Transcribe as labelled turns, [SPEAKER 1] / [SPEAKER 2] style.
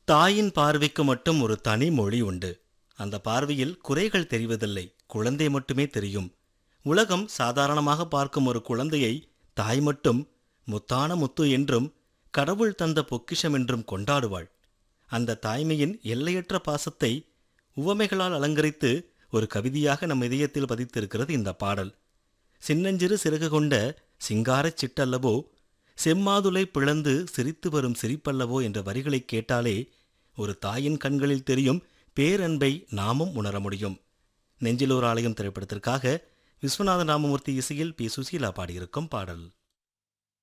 [SPEAKER 1] தாயின் பார்வைக்கு மட்டும் ஒரு தனி மொழி உண்டு அந்த பார்வையில் குறைகள் தெரிவதில்லை குழந்தை மட்டுமே தெரியும் உலகம் சாதாரணமாக பார்க்கும் ஒரு குழந்தையை தாய் மட்டும் முத்தான முத்து என்றும் கடவுள் தந்த பொக்கிஷம் என்றும் கொண்டாடுவாள் அந்த தாய்மையின் எல்லையற்ற பாசத்தை உவமைகளால் அலங்கரித்து ஒரு கவிதையாக நம் இதயத்தில் பதித்திருக்கிறது இந்த பாடல் சின்னஞ்சிறு சிறகு கொண்ட சிங்காரச் சிட்டல்லவோ செம்மாதுளை பிளந்து சிரித்து வரும் சிரிப்பல்லவோ என்ற வரிகளைக் கேட்டாலே ஒரு தாயின் கண்களில் தெரியும் பேரன்பை நாமும் உணர முடியும் நெஞ்சிலோர் ஆலயம் திரைப்படத்திற்காக விஸ்வநாத ராமமூர்த்தி இசையில் பி சுசீலா பாடியிருக்கும் பாடல்